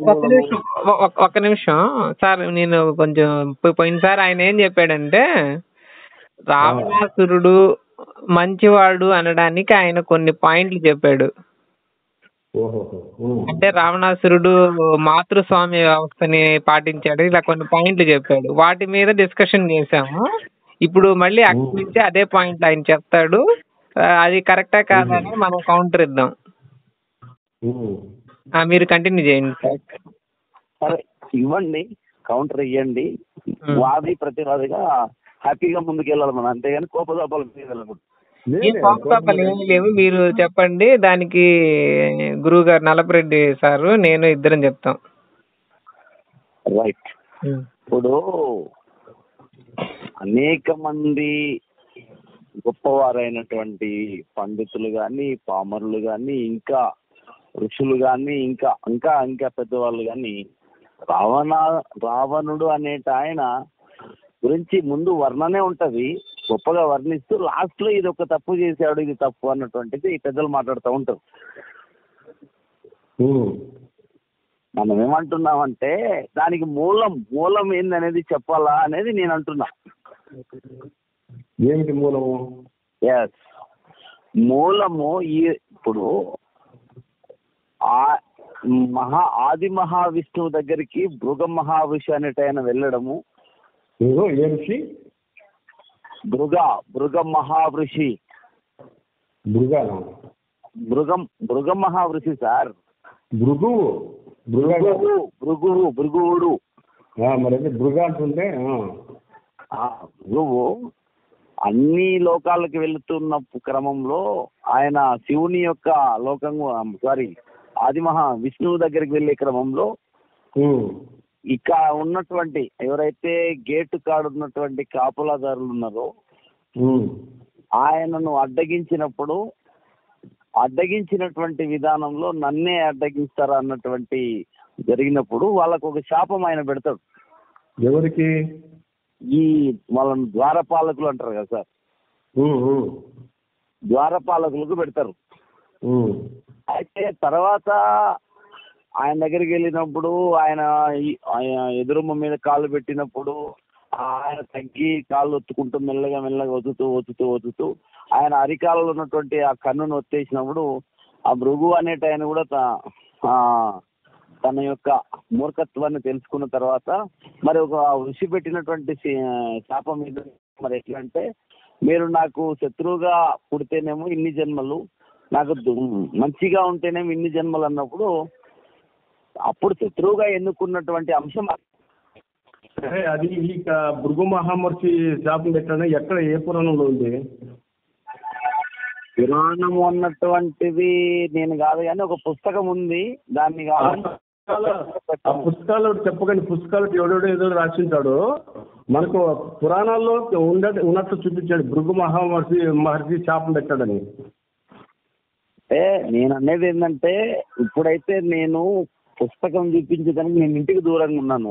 ఒక్క నిమిషం ఒ- ఒ- ఒక్క నిమిషం సార్ నేను కొంచెం పో- పోయినసారి ఆయన ఏం చెప్పాడంటే రావణాసురుడు మంచివాడు అనడానికి ఆయన కొన్ని పాయింట్లు చెప్పాడు ఓహోహో ఉమ్. అంటే రావణాసురుడు మాతృస్వామ్య వ్యవస్థని పాటించాడు ఇలా కొన్ని పాయింట్లు చెప్పాడు వాటి మీద డిస్కషన్ చేశాము ఇప్పుడు మళ్ళీ అక్కడి నుంచి అదే పాయింట్ ఆయన చెప్తాడు ఆ, అది కరెక్టా కాదా అని మనం కౌంటర్ ఇద్దాం ఉమ్. ఆ, మీరు కంటిన్యూ చేయండి సార్ సరే ఇవ్వండి కౌంటర్ ఇవ్వండి వాది ప్రతివాదిగా హ్యాపీగా ముందుకెళ్ళాలి మనం అంతేగాని కోపదాపాల మీద వెళ్ళకూడదు లే, ఏం లే, కోపతాపాలు ఏమీ లేవు మీరు చెప్పండి దానికి గురువు గారు నలపరెడ్డి సారు నేను ఇద్దరం చెప్తాం రైట్ ఇప్పుడు అనేక మంది గొప్పవారైనటువంటి పండితులు కానీ పామరులు కానీ ఇంకా ఋషులు కానీ ఇంకా ఇంకా ఇంకా పెద్దవాళ్ళు కానీ రావణ రావణుడు అనేట ఆయన గురించి ముందు వర్ణనే ఉంటది గొప్పగా వర్ణిస్తూ లాస్ట్ లో ఇది ఒక తప్పు చేశాడు ఇది తప్పు అన్నటువంటిది పెద్దలు మాట్లాడుతూ ఉంటారు ఉమ్. మనం ఏమంటున్నామంటే దానికి మూలం మూలం ఏందనేది చెప్పాలా అనేది నేను అంటున్నా ఏమిటి మూలము ఎస్ మూలము ఈ ఇప్పుడు ఆ మహా ఆది మహావిష్ణువు దగ్గరికి భృగ మహావిష్ణు అనేట ఆయన వెళ్ళడము మీరు ఏ ఋషి భృగ భృగ మహావృషి మృగాల భృగం భృగ మహావృషి సార్ భృగువు భృగ భృగువు భృగువు భృగువుడు మరి అదే భృగ అంటుంటే ఆ. ఆ భృగువు అన్ని లోకాలకు వెళుతున్న క్రమంలో ఆయన శివుని యొక్క లోకం సారీ ఆది మహా విష్ణువు దగ్గరికి వెళ్ళే క్రమంలో ఉమ్. ఇక ఉన్నటువంటి ఎవరైతే గేటు కాడు ఉన్నటువంటి కాపులాదారులు ఉన్నారో ఉమ్. ఆయనను అడ్డగించినప్పుడు అడ్డగించినటువంటి విధానంలో నన్నే అడ్డగిస్తారా అన్నటువంటి జరిగినప్పుడు వాళ్ళకు ఒక శాపం ఆయన పెడతాడు ఎవరికి ఈ వాళ్ళని ద్వారపాలకులు అంటారు కదా సార్ ఉమ్, ఉమ్. ద్వారపాలకులకు పెడతారు ఉమ్. అయితే తర్వాత ఆయన దగ్గరికి వెళ్ళినప్పుడు ఆయన ఈ- ఆయన ఎదురుమ్మ మీద కాళ్ళు పెట్టినప్పుడు ఆయన తగ్గి కాళ్ళు ఒత్తుకుంటూ మెల్లగా మెల్లగా ఒత్తుతూ ఒత్తుతూ ఒత్తుతూ ఆయన అరికాలలో ఉన్నటువంటి ఆ కన్నును ఒత్తేసినప్పుడు ఆ భృగు అనేట ఆయన కూడా త- ఆ, తన యొక్క మూర్ఖత్వాన్ని తెలుసుకున్న తర్వాత మరి ఒక ఋషి పెట్టినటువంటి శి- శాపం మీద మరి ఎట్లా అంటే మీరు నాకు శత్రువుగా పుడితేనేమో ఇన్ని జన్మలు నాకు దు- మంచిగా ఉంటేనేమో ఇన్ని జన్మలు అన్నప్పుడు అప్పుడు శత్రువుగా ఎన్నుకున్నటువంటి అంశం సరే అది ఈ క- భృగు మహామర్షి శాపం పెట్టడం ఎక్కడ ఏ పురాణంలో ఉంది పురాణము అన్నటువంటిది నేను కాదు కానీ ఒక పుస్తకం ఉంది దాన్ని ఆ కావాలి పుస్తకాలు- ఆ పుస్తకాలు చెప్పకండి పుస్తకాలు ఎవడెవడో ఏదో రాసింటాడు మనకు పురాణాల్లో ఉండ ఉన్నట్టు చూపించాడు భృగు మహామహర్షి మహర్షి శాపం పెట్టాడని అంటే నేను అనేది ఏంటంటే ఇప్పుడైతే నేను పుస్తకం చూపించడానికి నేను ఇంటికి దూరంగా ఉన్నాను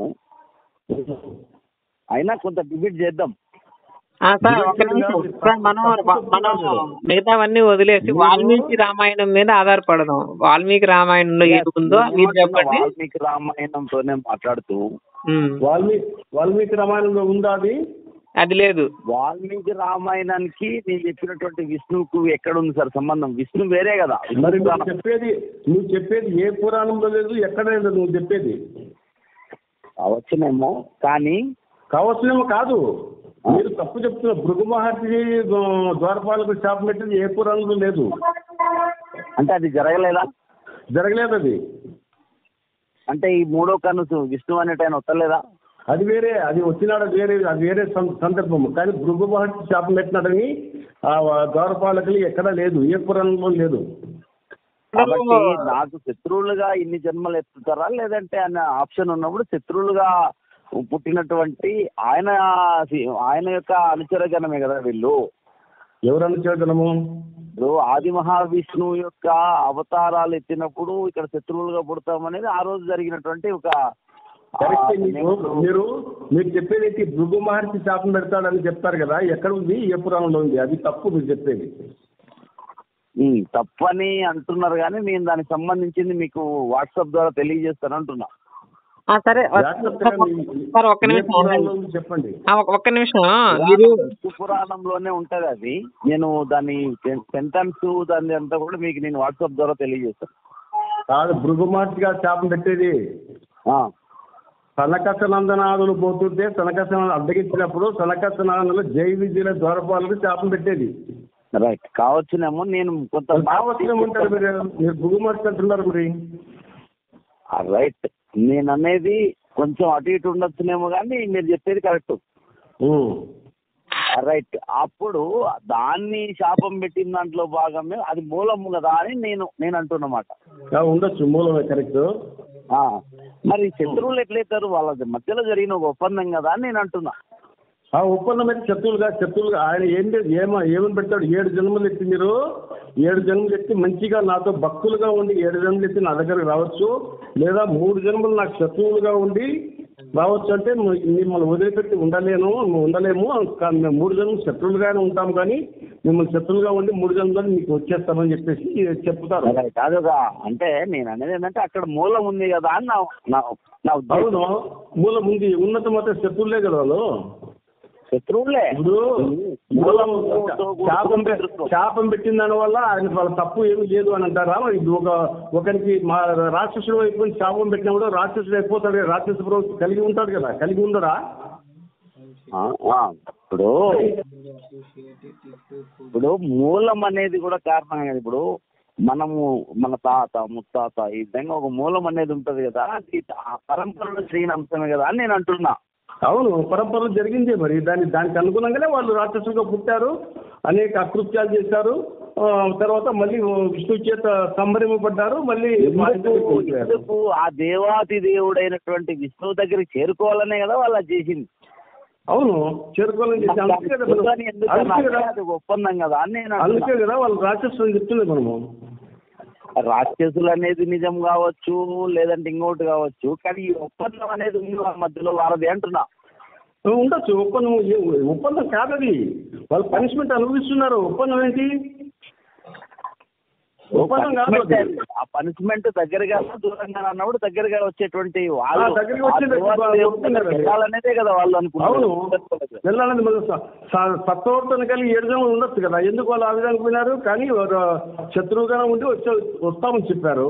అయినా కొంత డిబేట్ చేద్దాం ఆ, సార్ ఒక నిమిషం సార్ మనం మనం మిగతావన్నీ వదిలేసి వాల్మీకి రామాయణం మీద ఆధారపడదాం వాల్మీకి రామాయణంలో ఏది ఉందో మీరు చెప్పండి వాల్మీకి రామాయణంతోనే మాట్లాడుతూ ఉమ్, వాల్మీకి వాల్మీకి రామాయణంలో ఉందా అది అది లేదు వాల్మీకి రామాయణానికి నేను చెప్పినటువంటి విష్ణువుకు ఎక్కడ ఉంది సార్ సంబంధం విష్ణు వేరే కదా మరి విష్ణు నువ్వు చెప్పేది నువ్వు చెప్పేది ఏ పురాణంలో లేదు ఎక్కడ లేదు నువ్వు చెప్పేది అవచ్చునేమో కానీ కావచ్చునేమో కాదు మీరు తప్పు చెప్తున్నారు భృగు మహర్షి దో- ద్వారపాలకు శాపం పెట్టింది ఏ పురాణంలో లేదు అంటే అది జరగలేదా జరగలేదు అది అంటే ఈ మూడో కన్ను విష్ణు అనేట ఆయన వస్తలేదా అది వేరే అది వచ్చినాడు అది వేరే అది వేరే సం- సందర్భం కానీ భృగు మహర్షి శాపం పెట్టినాడని ఆ ద్వారపాలకులు ఎక్కడా లేదు ఏ పురాణంలో లేదు కాబట్టి నాకు శత్రువులుగా ఇన్ని జన్మలు ఎత్తుతారా లేదంటే అన్న ఆప్షన్ ఉన్నప్పుడు శత్రువులుగా పుట్టినటువంటి ఆయన ఆయన యొక్క అనుచరగణమే కదా వీళ్ళు ఎవరన్నా చేతనము ఇప్పుడు ఆది మహావిష్ణువు యొక్క అవతారాలు ఎత్తినప్పుడు ఇక్కడ శత్రువులుగా పుడతామనేది ఆ రోజు జరిగినటువంటి ఒక ఆ, కరెక్ట్ మీకు నేను- మీరు మీరు చెప్పేది ఏంటి భృగు మహర్షి శాపం పెడతాడని చెప్తారు కదా ఎక్కడ ఉంది ఏ పురాణంలో ఉంది అది తప్పు మీరు చెప్పేది ఉమ్, తప్పని అంటున్నారు కానీ నేను దానికి సంబంధించింది మీకు వాట్సాప్ ద్వారా తెలియజేస్తాను అంటున్నా ఆ, సరే జాగ్రత్తగా మీ- సార్ ఒక్క ఏ నిమిషం పురాణంలో ఉంది చెప్పండి ఆ, ఒక్క- ఒక్క నిమిషం మీరు విష్ణు పురాణంలోనే ఉంటది అది నేను దాని సెంటెన్స్ దాన్ని అంతా కూడా మీకు నేను వాట్సాప్ ద్వారా తెలియజేస్తాను కాదు భృగుమార్తిగా శాపం పెట్టేది ఆ, సనకసనందనాదులు పోతుంటే సనకసనాలు అడ్డగించినప్పుడు సనకసనాదులు జై విద్యుల ద్వారపాలకు శాపం పెట్టేది రైట్ కావచ్చునేమో నేను కొంత కావచ్చు ఉంటారు మీరు మీరు భృగుమార్తి అంటున్నారు మరి ఆ, రైట్ నేను అనేది కొంచెం అటు ఇటు ఉండొచ్చునేమో కానీ మీరు చెప్పేది కరెక్ట్ ఉమ్. రైట్ అప్పుడు దాన్ని శాపం పెట్టిన దాంట్లో భాగమే అది మూలము కదా అని నేను నేను అంటున్నమాట ఆ, ఉండొచ్చు మూలమే కరెక్ట్ ఆ, మరి శత్రువులు ఎట్లయితారు వాళ్ళ మధ్యలో జరిగిన ఒక ఒప్పందం కదా అని నేను అంటున్నా ఆ ఒప్పందం అయితే శత్రువులుగా శత్రువులుగా ఆయన ఏం చే- ఏమ ఏమని పెడతాడు ఏడు జన్మలు ఎత్తి మీరు ఏడు జన్మలు ఎత్తి మంచిగా నాతో భక్తులుగా ఉండి ఏడు జన్మలు ఎత్తి నా దగ్గరకు రావచ్చు లేదా మూడు జన్మలు నాకు శత్రువులుగా ఉండి రావచ్చు అంటే మ- మిమ్మల్ని వదిలిపెట్టి ఉండలేను ఉండలేము కానీ మేము మూడు జన్మలు శత్రువులుగానే ఉంటాం కానీ మిమ్మల్ని శత్రువులుగా ఉండి మూడు జన్మలు మీకు వచ్చేస్తామని చెప్పేసి చెప్తారు రైట్ అదొక అంటే నేను అనేది ఏంటంటే అక్కడ మూలం ఉంది కదా అని నా నా నా ఉద్దేశం అవును మూలం ఉంది ఉన్నత మాత్రం శత్రువులే కదా వాళ్ళు శత్రువులే ఇప్పుడు మూలం శాపం పె- శాపం పెట్టిన దాని వల్ల ఆయన వాళ్ళ తప్పు ఏమీ లేదు అని అంటారా మరి ఇప్పుడు ఒక ఒకరికి మా రాక్షసుడు అయిపోయి శాపం పెట్టినప్పుడు రాక్షసుడు అయిపోతాడు కదా, రాక్షస ప్రవృత్తి కలిగి ఉంటాడు కదా కలిగి ఉండడా ఆ, ఆ, ఇప్పుడు ఇప్పుడు మూలం అనేది కూడా కారణం కదా ఇప్పుడు మనము మన తాత ముత్తాత ఈ విధంగా ఒక మూలం అనేది ఉంటది కదా అది ఆ పరంపరలో శ్రీని అంశమే కదా అని నేను అంటున్నా అవును పరంపరలో జరిగిందే మరి దాని దానికి అనుగుణంగానే వాళ్ళు రాక్షసులుగా పుట్టారు అనేక అకృత్యాలు చేశారు ఆ, తర్వాత మళ్ళీ విష్ణు చేత సంబరింపబడ్డారు మళ్ళీ ఎందుకు ఎందుకు ఆ దేవాతి దేవుడైనటువంటి విష్ణువు దగ్గరికి చేరుకోవాలనే కదా వాళ్ళు అది చేసింది అవును చేరుకోవాలని చేసి అందుకే కదా మనం- దాన్ని ఎందుకు అందుకే అన్నా? కదా అది ఒక ఒప్పందం కదా అని నేను అందుకే అంటున్నా. కదా వాళ్ళు రాక్షసులు చెప్తుంది మనము రాక్షసులు అనేది నిజం కావచ్చు లేదంటే ఇంకోటి కావచ్చు కానీ ఈ ఒప్పందం అనేది ఉంది వాళ్ళ మధ్యలో వారది అంటున్నా ఉండొచ్చు ఒప్పందం ఏ- ఒప్పందం కాదది వాళ్ళు పనిష్మెంట్ అనుభవిస్తున్నారు ఒప్పందం ఏంటి ఒప్పందం కాదు అది. ఆ పనిష్మెంట్ దగ్గరగా దూరంగా అన్నప్పుడు దగ్గరగా వచ్చేటువంటి వాళ్ళు ఆ, దగ్గరికి వచ్చేది ఆ దేవత దేవుడి ఒప్పుకున్నారు దగ్గరికి అది. వెళ్ళాలనేదే కదా వాళ్ళు అవును అనుకుంటున్నారు వెళ్ళాలని మన స- స- సత్వవర్తన కలిగి ఏడు జనం ఉండొచ్చు కదా ఎందుకు వాళ్ళు ఆ విధంగా పోయినారు కానీ వారు శత్రువుగా ఉండి వచ్చి వస్తామని చెప్పారు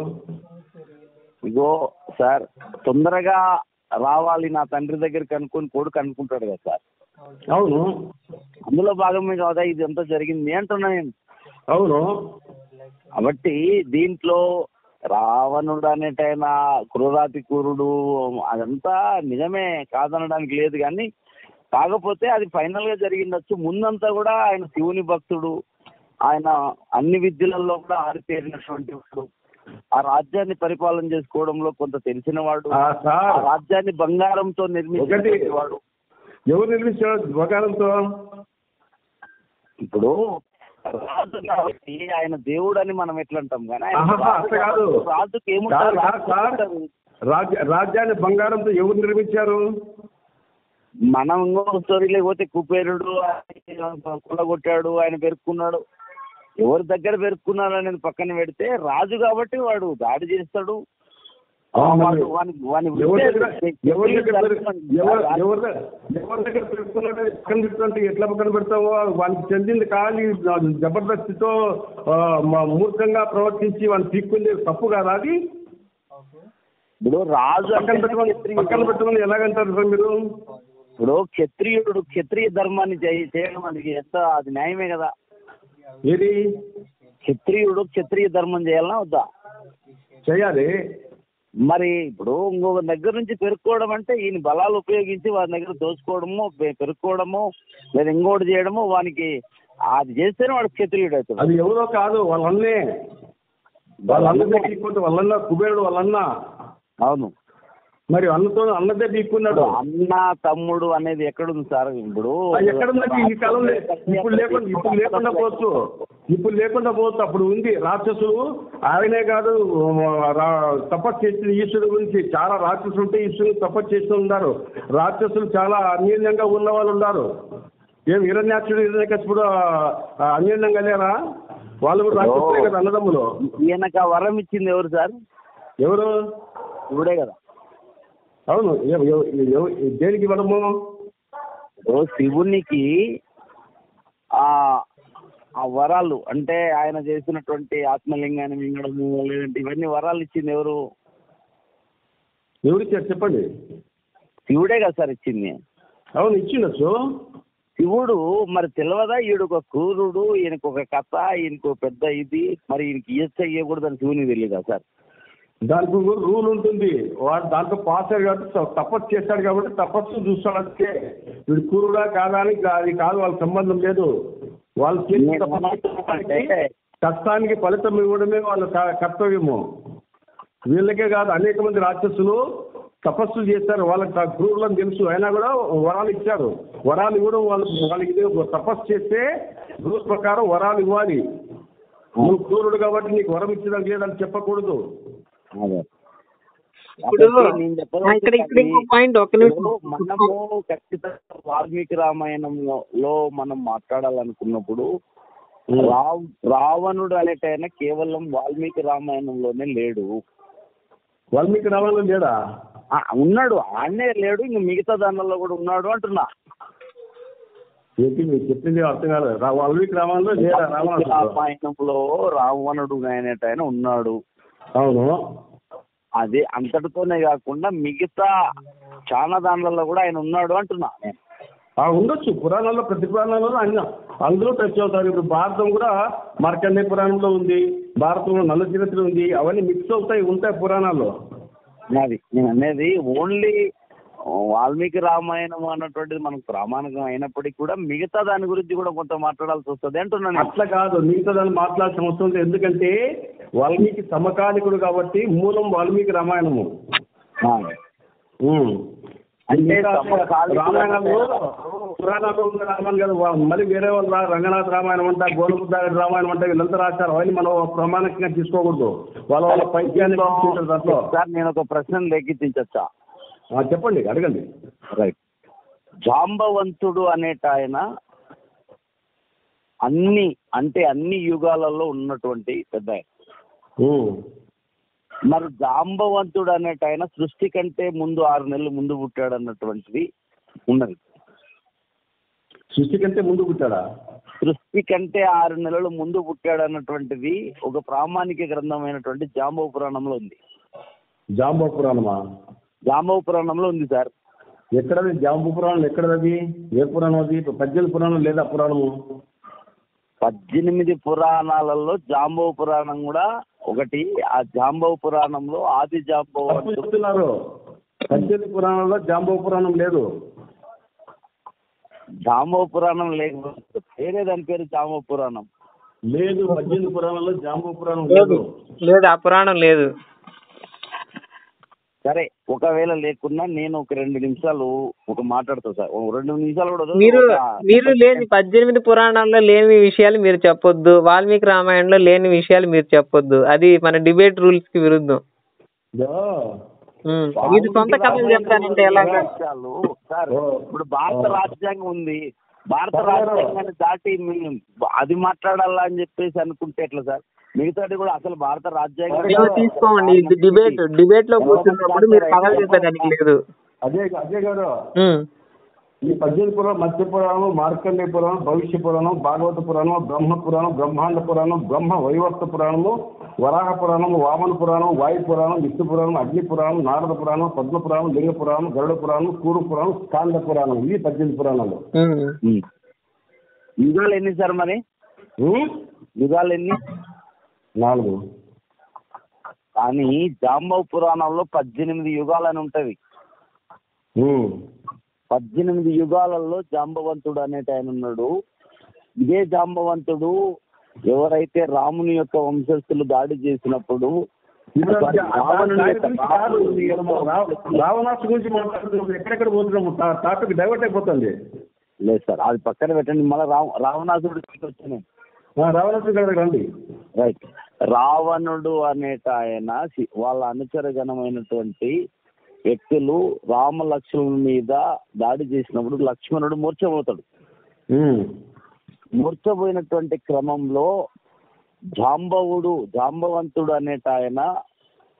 ఇగో సార్ తొందరగా రావాలి నా తండ్రి దగ్గరికి అనుకుని కొడుకు అనుకుంటాడు కదా సార్ అవును అందులో భాగమే కదా ఇది అంతా జరిగింది అంటున్నా నేను అవును కాబట్టి దీంట్లో రావణుడు అనేటైన క్రూరాతి క్రూరుడు అదంతా నిజమే కాదనడానికి లేదు కానీ కాకపోతే అది ఫైనల్ గా జరిగిండొచ్చు ముందంతా కూడా ఆయన శివుని భక్తుడు ఆయన అన్ని విద్యలలో కూడా ఆరితేరినటువంటి వాడు ఆ రాజ్యాన్ని పరిపాలన చేసుకోవడంలో కొంత తెలిసిన వాడు ఆ, ఆ సార్ రాజ్యాన్ని బంగారంతో నిర్మించిన వాడు ఎవరు నిర్మించారు ద్వకారంతో ఇప్పుడు రాజు కాబట్టి ఆయన దేవుడు అని మనం ఎట్లా అంటాం కానీ ఆయన ఆహాహా, రాజు అట్లా కాదు. కాబట్టి రాజుకి ఏముంటారు కాదు, కాదు, సార్. రాజ్య రాజ్యాన్ని బంగారంతో ఎవరు నిర్మించారు మనం ఇంకో స్టోరీ లేకపోతే కుబేరుడు ఆయన కొల్లగొట్టాడు ఆయన పెరుక్కున్నాడు ఎవరి దగ్గర పెరుక్కున్నాడు అనేది పక్కన పెడితే రాజు కాబట్టి వాడు దాడి చేస్తాడు ఆ, మరి వాడు- వాని- వాని ఎవరి దగ్గర వృత్తే- ఎవరి దగ్గర పెరు- ఎవరు ఎవరి దగ్గర- ఎవరి దగ్గర పెరుగుతున్నాడో పక్కన పెడుతుంటే ఎట్లా పక్కన పెడతావో వానికి చెందింది కానీ జబర్దస్తితో ఆ, మ- మూర్ఖంగా ప్రవర్తించి వాడిని తీసుకుంది తప్పు కాదా అది ఇప్పుడు రాజు పక్కన అంటేనే పెట్టుకొని క్షత్రియుడు. పక్కన పెట్టుకొని ఎలాగంటారు సార్ మీరు ఇప్పుడు క్షత్రియుడు క్షత్రియ ధర్మాన్ని చేయ- చేయడం అది ఎంత అది న్యాయమే కదా ఏది క్షత్రియుడు క్షత్రియ ధర్మం చేయాలన్నా వద్దా చేయాలి మరి ఇప్పుడు ఇంకొక దగ్గర నుంచి పెరుక్కోవడం అంటే ఈయన బలాలు ఉపయోగించి వారి దగ్గర దోచుకోవడము పె- పెరుక్కోవడము లేదా ఇంకోటి చేయడము వానికి అది చేస్తేనే వాడు క్షత్రియుడు అవుతాడు అది ఎవరో కాదు వాళ్ళన్నే వాళ్ళన్నదే తీసుకుంటే వాళ్ళన్న కుబేరుడు వాళ్ళన్న అవును మరి అన్నతో అన్నదే తీసుకున్నాడు అన్న తమ్ముడు అనేది ఎక్కడుంది సార్ ఇప్పుడు అది ఎక్కడుందంటే ఈ కాలంలో ఇప్పుడు లేకుండా ఇప్పుడు లేకుండా పోవచ్చు ఇప్పుడు లేకుండా పోవచ్చు అప్పుడు ఉంది రాక్షసులు ఆయనే కాదు రా- తపస్సు చేసిన ఈశ్వరుడు గురించి చాలా రాక్షసులు ఉంటే ఈశ్వరుడు తపస్సు చేస్తూ ఉన్నారు రాక్షసులు చాలా అన్యోన్యంగా ఉన్న వాళ్ళు ఉన్నారు ఏం హిరణ్యాక్షుడు హిరణ్యకశిపుడు ఆ, అన్యోన్యంగా లేరా వాళ్ళు కూడా రాక్షసులే కదా అన్నదమ్ములు ఈయనకు ఆ వరం ఇచ్చింది ఎవరు సార్ ఎవరు ఇవిడే కదా అవును ఎవ- ఎవ- ఎవ- దేనికి ఇవ్వడము ఓ శివునికి ఆ ఆ వరాలు అంటే ఆయన చేసినటువంటి ఆత్మలింగాన్ని మింగడము లేదంటే ఇవన్నీ వరాలు ఇచ్చింది ఎవరు ఎవరిచ్చారు చెప్పండి శివుడే కదా సార్ ఇచ్చింది అవును ఇచ్చిండొచ్చు శివుడు మరి తెలియదా ఈయనకు ఒక క్రూరుడు ఈయనకు ఒక కథ ఈయనకు ఒక పెద్ద ఇది మరి ఈయనకి ఇయ్యచ్చ ఇయ్యకూడదని శివునికి తెలియదా సార్ దానికి ఒక రూల్ ఉంటుంది వాడు దాంట్లో పాస్ అయ్యాడు కాబట్టి త- తపస్సు చేస్తాడు కాబట్టి తపస్సు చూస్తాడు అంతే వీడు కూరుడా కాదా అని కా- అది కాదు వాళ్ళకి సంబంధం లేదు వాళ్ళు చేసిన నేను తపస్సుకి అంటే కష్టానికి ఫలితం ఇవ్వడమే వాళ్ళ క- కర్తవ్యము వీళ్ళకే కాదు అనేక మంది రాక్షసులు తపస్సు చేస్తారు వాళ్ళకి తా- క్రూరులని తెలుసు అయినా కూడా వరాలు ఇచ్చారు వరాలు ఇవ్వడం వాళ్ళకి వాళ్ళకి ఇది ఒక తపస్సు చేస్తే రూల్స్ ప్రకారం వరాలు ఇవ్వాలి నువ్వు క్రూరుడు కాబట్టి నీకు వరం ఇచ్చడం లేదని చెప్పకూడదు అదే ఇప్పుడు కాబట్టి నేను ఆ, ఇక్కడ ఇక్కడ ఇంకో పాయింట్ ఒక నిమిషం ఇప్పుడు మనము ఖచ్చితంగా వాల్మీకి రామాయణంలో మనం మాట్లాడాలనుకున్నప్పుడు రావ్ రావణుడు అనేటైనా కేవలం వాల్మీకి రామాయణంలోనే లేడు వాల్మీకి రామాయణం లేడా ఆ, ఉన్నాడు ఆడనే లేడు ఇంక మిగతా దానిలో కూడా ఉన్నాడు అంటున్నా ఏంటి మీరు చెప్పింది అర్థం కాదు రా- వాల్మీకి రామాయణంలో లేడా వాల్మీకి రామాయణం రామాయణంలో రావణుడు అనేటైన ఉన్నాడు అవును అదే అంతటితోనే కాకుండా మిగతా చాలా దానిలలో కూడా ఆయన ఉన్నాడు అంటున్నా నేను ఆ, ఉండొచ్చు పురాణాల్లో ప్రతి పురాణాలలో అన్ని అందరూ టచ్ అవుతారు ఇప్పుడు భారతం కూడా మార్కండేయ పురాణంలో ఉంది భారతంలో నల్ల చరిత్ర ఉంది అవన్నీ మిక్స్ అవుతాయి ఉంటాయి పురాణాల్లో అది నేను అనేది ఓన్లీ వాల్మీకి రామాయణం అన్నటువంటిది మనకు ప్రామాణికం అయినప్పటికీ కూడా మిగతా దాని గురించి కూడా కొంత మాట్లాడాల్సి వస్తుంది అంటున్నాను అట్లా కాదు మిగతా దాన్ని మాట్లాడాల్సిన అవసరం లేదు ఎందుకంటే వాల్మీకి సమకాలికుడు కాబట్టి మూలం వాల్మీకి రామాయణము ఆ. ఉమ్. అంటే మిగతా సమకాలికుడు రామాయణంలో అంటే- పురాణాలు ఉన్న రామాయణం కాదు వా- మళ్ళీ వేరే వాళ్ళు రా- రంగనాథ రామాయణం అంట గోలబుద్ధ రామాయణం అంటే వీళ్ళంతా రాశారు అవన్నీ మనం ప్రమాణికంగా తీసుకోకూడదు వాళ్ళ వాళ్ళ పైత్యాన్ని తీసుకుంటారు దాంట్లో సార్ నేను ఒక ప్రశ్న లేఖించచ్చా ఆ, చెప్పండి అడగండి రైట్ జాంబవంతుడు అనేట ఆయన అన్ని అంటే అన్ని యుగాలలో ఉన్నటువంటి పెద్ద ఆయన. ఉమ్. మరి జాంబవంతుడు అనేట ఆయన సృష్టి కంటే ముందు ఆరు నెలలు ముందు పుట్టాడు అన్నటువంటిది ఉన్నది సృష్టి కంటే ముందు పుట్టాడా సృష్టి కంటే ఆరు నెలలు ముందు పుట్టాడు అన్నటువంటిది ఒక ప్రామాణిక గ్రంథమైనటువంటి జాంబవ పురాణంలో ఉంది జాంబో పురాణమా జాంబవ పురాణంలో ఉంది సార్ ఎక్కడది జాంబు పురాణం ఎక్కడది ఏ పురాణం అది పద్దెనిమిది పురాణం లేదా పురాణము పద్దెనిమిది పురాణాలలో జాంబవ పురాణం కూడా ఒకటి ఆ జాంబవ పురాణంలో ఆది తప్పు జాంబవంతుడు చెప్తున్నారు పద్దెనిమిది పురాణంలో జాంబో పురాణం లేదు జాంబవ పురాణం లేకపోతే వేరే దాని పేరు జాంబవ పురాణం లేదు పద్దెనిమిది పురాణంలో జాంబో పురాణం లేదు లేదు లేదు ఆ పురాణం లేదు సరే ఒకవేళ లేకున్నా నేను ఒక రెండు నిమిషాలు ఒక మాట్లాడతా సార్ ఓ రెండు నిమిషాలు కూడా వదలను. మీరు ఒక- మీరు లేని పద్దెనిమిది పురాణాల్లో లేని విషయాలు మీరు చెప్పొద్దు వాల్మీకి రామాయణంలో లేని విషయాలు మీరు చెప్పొద్దు అది మన డిబేట్ రూల్స్ కి విరుద్ధం ఇదో, ఉమ్. మీరు సొంత కథలు చెప్తానంటే ఎలాగా విషయాలు సార్ ఓ. ఇప్పుడు భారత ఓ. రాజ్యాంగం ఉంది భారత సార్, రాజ్యాంగాన్ని దాటి మీ- అది మాట్లాడాలా అని చెప్పేసి అనుకుంటే ఎట్లా సార్ మిగతాది కూడా అసలు భారత రాజ్యాంగం మీరు తీసుకోండి ఇది డిబేట్ డిబేట్ లో కూర్చున్నప్పుడు మీరు కథలు చెప్పేదానికి లేదు అదే అదే గారు ఉమ్. ఈ పద్దెనిమిది పురాణం మత్స్య పురాణం మార్కండేయ పురాణం భవిష్య పురాణం భాగవత పురాణం బ్రహ్మ పురాణం బ్రహ్మాండ పురాణం బ్రహ్మ వైవర్త పురాణము వరాహ పురాణం వామన పురాణం వాయు పురాణం విష్ణు పురాణం అగ్ని పురాణం నారద పురాణం పద్మ పురాణం లింగ పురాణం గరుడ పురాణం కూరు పురాణం స్కాంద పురాణం ఇవి పద్దెనిమిది పురాణాలు ఉమ్. ఉమ్. యుగాలు ఎన్ని సార్ మరి ఉం? యుగాలు ఎన్ని నాలుగు కానీ జాంబవ పురాణంలో పద్దెనిమిది యుగాలు అని ఉంటది ఉం. పద్దెనిమిది యుగాలలో జాంబవంతుడు అనేట ఆయన ఉన్నాడు ఇదే జాంబవంతుడు ఎవరైతే రాముని యొక్క వంశస్థులు దాడి చేసినప్పుడు ఇప్పుడు సారీ, ఆ- ఆ- రావణుని దాని యొక్క- గురించి కాదు. రావ- రావణాసు గురించి మాట్లాడుతున్నాం ఎక్కడెక్కడ పోతున్నాము టా- టాపిక్ డైవర్ట్ అయిపోతుంది లేదు సార్ అది పక్కన పెట్టండి మళ్ళీ రావ రావణాసుడు వచ్చినాయి ఆ, రావణాసు దగ్గర రండి రైట్ రావణుడు అనేట ఆయన సి- వాళ్ళ అనుచరగణమైనటువంటి వ్యక్తులు రామ లక్ష్మణుల మీద దాడి చేసినప్పుడు లక్ష్మణుడు మూర్ఛపోతాడు ఉం. మూర్ఛపోయినటువంటి క్రమంలో జాంబవుడు జాంబవంతుడు అనేట ఆయన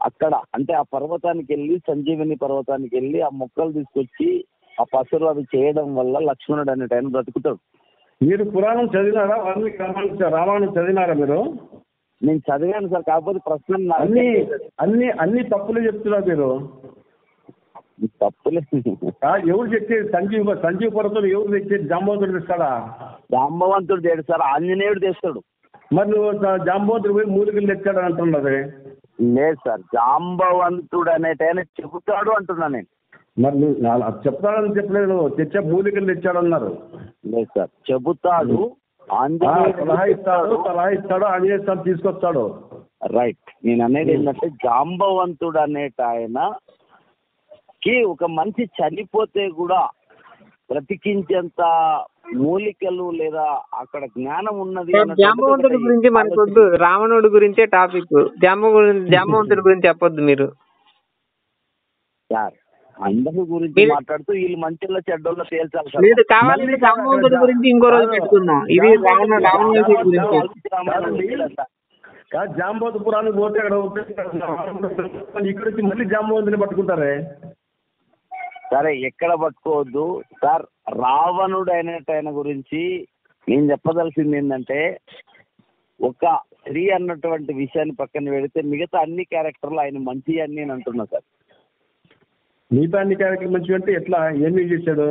అక్కడ అంటే ఆ పర్వతానికి వెళ్ళి సంజీవిని పర్వతానికి వెళ్ళి ఆ మొక్కలు తీసుకొచ్చి ఆ పసరు అవి చేయడం వల్ల లక్ష్మణుడు అనే టైం బ్రతుకుతాడు మీరు పురాణం చదివినారా వాల్మీకి రామాయణం రామాయణం చదివినారా మీరు నేను చదివాను సార్ కాకపోతే ప్రశ్న నాకు అన్ని అన్ని అన్ని తప్పులు చెప్తున్నారు మీరు తప్పులేదు ఆ, ఎవరు తెచ్చేది సంజీవ్ సంజీవ్ పర్వతం ఎవరు తెచ్చేది జాంబవంతుడు తెస్తాడా జాంబవంతుడు చేయడు సార్ ఆంజనేయుడు తెస్తాడు మరి నువ్వు స- జాంబవంతుడు పోయి మూలికలు తెచ్చాడని అంటున్నది లేదు సార్ జాంబవంతుడు అనేటైనా చెబుతాడు అంటున్నా నేను మరి నువ్వు అలా చెప్తాడని చెప్పలేదు నువ్వు తెచ్చే మూలికలు తెచ్చాడన్నారు లేదు సార్ చెబుతాడు ఆ, ఆంజనేయుడు సలహా ఇస్తాడు సలహా ఇస్తాడు ఆంజనేయ స్వామి తీసుకొస్తాడు రైట్ నేను అనేది ఏంటంటే జాంబవంతుడు అనేట ఆయనకి ఒక మనిషి చనిపోతే కూడా బ్రతికించేంత మూలికలు లేదా అక్కడ జ్ఞానం ఉన్నది అన్నటువంటిది జాంబవంతుడి ఒకటి గురించి మనకొద్దు రావణుడి గురించే టాపిక్ జాంబ జాంబవంతుడి గురించి చెప్పొద్దు మీరు సార్ అందరి గురించి మీరు- మాట్లాడుతూ వీళ్ళు మంచిలో చెడ్డోళ్ళో తేల్చాలి సార్ లేదు కావాలంటే జాంబవంతుడి గురించి ఇంకో రోజు పెట్టుకుందాం ఇది రావణ రావణ గురించి కాదండి. కాదు జాంబవంత పురాణం పోతే అక్కడ ఇక్కడ వచ్చి మళ్ళీ జాంబవంతుని పట్టుకుంటారే సరే ఎక్కడ పట్టుకోవద్దు సార్ రావణుడు అయినట్టు గురించి నేను చెప్పదలసింది ఏంటంటే ఒక స్త్రీ అన్నటువంటి విషయాన్ని పక్కన పెడితే మిగతా అన్ని క్యారెక్టర్లు ఆయన మంచి అని నేను అంటున్నా సార్ మిగతా అన్ని క్యారెక్టర్ మంచిగా అంటే ఎట్లా ఏమి చేశాడు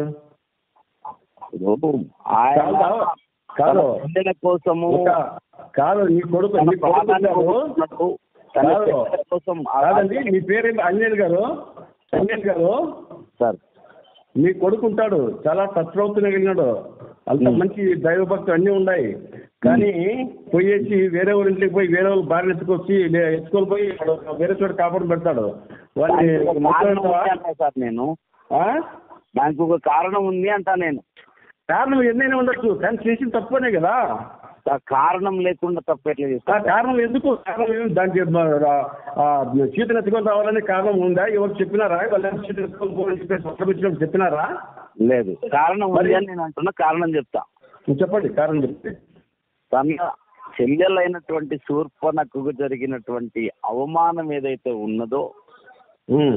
ఇప్పుడు ఆయన కాదు, తన కాదు. పిల్లల కోసము ఒక కాదు నీ కొడుకు తన నీ కొడుకు ప్రాణాన్ని ఉన్నాడు. పోగొట్టుకున్నాడు. తన కాదు. పిల్లల కోసం ఆ- కాదండి మీ పేరేంటి అంజనేయులు గారు అంజనేయులు గారు సార్ మీ కొడుకు ఉంటాడు చాలా తత్వౌతున కలిగినాడు అంత మ్. మంచి దైవభక్తి అన్నీ ఉన్నాయి కానీ పోయేసి వేరే ఊరి ఇంటికి పోయి వేరే వాళ్ళు భార్య ఎత్తుకొచ్చి లే- ఎత్తుకొని పోయి వాడు వేరే చోట కాపాడు పెడతాడు వాళ్ళని దానికి ఒక కారణం ముసలాడు ఉంది అంటా సార్ నేను ఆ? దానికి ఒక కారణం ఉంది అంటా నేను కారణం ఎన్నైనా ఉండొచ్చు కానీ చేసిన తప్పనే కదా ఆ కారణం లేకుండా తప్పు ఎట్లా ఆ చేస్తారు కారణం ఎందుకు కారణం ఏమి దానికి మ- రా- ఆ సీతను ఎత్తుకొని రావాలనే కారణం ఉందా ఎవరు చెప్పినారా వాళ్ళు సీత ఎత్తుకొని పోవాలని చెప్పేసి వచ్చినప్పుడు చెప్పినారా లేదు కారణం ఉంది అని నేను అంటున్నా కారణం చెప్తా చెప్పండి కారణం చెప్పి తన చెల్లెలైనటువంటి శూర్పణకు జరిగినటువంటి అవమానం ఏదైతే ఉన్నదో ఉమ్.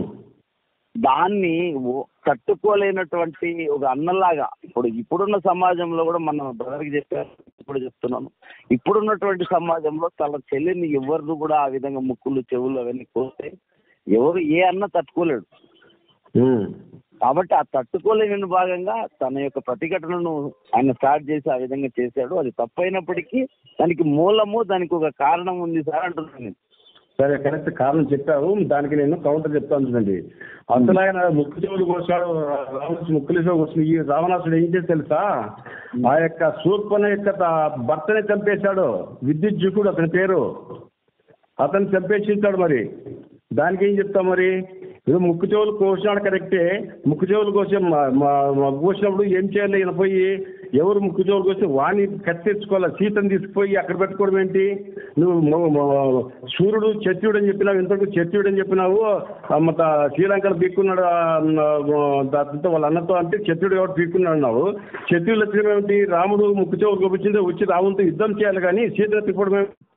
దాన్ని ఓ- తట్టుకోలేనటువంటి ఒక అన్నలాగా ఇప్పుడు ఇప్పుడున్న సమాజంలో కూడా మన బ్రదర్కి చెప్పారు ఇప్పుడు చెప్తున్నాను ఇప్పుడున్నటువంటి సమాజంలో తన చెల్లిని ఎవరు కూడా ఆ విధంగా ముక్కులు చెవులు అవన్నీ కోస్తే ఎవరు ఏ అన్న తట్టుకోలేడు ఉమ్. కాబట్టి ఆ తట్టుకోలేని భాగంగా తన యొక్క ప్రతిఘటనను ఆయన స్టార్ట్ చేసి ఆ విధంగా చేశాడు అది తప్పైనప్పటికీ దానికి మూలము దానికి ఒక కారణం ఉంది సార్ అంటున్నాను నేను సరే కరెక్ట్ కారణం చెప్పావు దానికి నేను కౌంటర్ చెప్తాను చూడండి అసలు ఆయన ముక్కు చెవులు కోసాడు రావణాసు ముక్కులు కోసిన ఈ రావణాసుడు ఏం చేసి తెలుసా ఆ యొక్క శూర్పణ యొక్క త- భర్తని చంపేశాడు విద్యుజ్జుకుడు అతని పేరు అతను చంపేసింటాడు మరి దానికి ఏం చెప్తాం మరి ఇప్పుడు ముక్కు చెవులు కోసినాడు కరెక్టే ముక్కు చెవులు కోసి మ- మ- మ- కోసినప్పుడు ఏం చేయాలి ఈయన పోయి ఎవరు ముక్కు చెవులు కోసి వాణ్ణి కత్తెచ్చుకోవాలి సీతను తీసుకుపోయి అక్కడ పెట్టుకోవడం ఏంటి నువ్వు మ- మ- సూర్యుడు చత్యుడు అని చెప్పినావు ఇంతకు చత్యుడు అని చెప్పినావు ఆ మత శ్రీలంకలో పీక్కున్నాడు ఆ, ఆ, దాంతో వాళ్ళ అన్నతో అంటే చత్యుడు ఎవరు పీక్కున్నాడు అన్నావు చత్యుడు లక్షణం ఏమిటి రాముడు ముక్కు చెవులు కోపించింది వచ్చి రాముడితో యుద్ధం చేయాలి కానీ సీతను తిప్పడం ఏమిటి?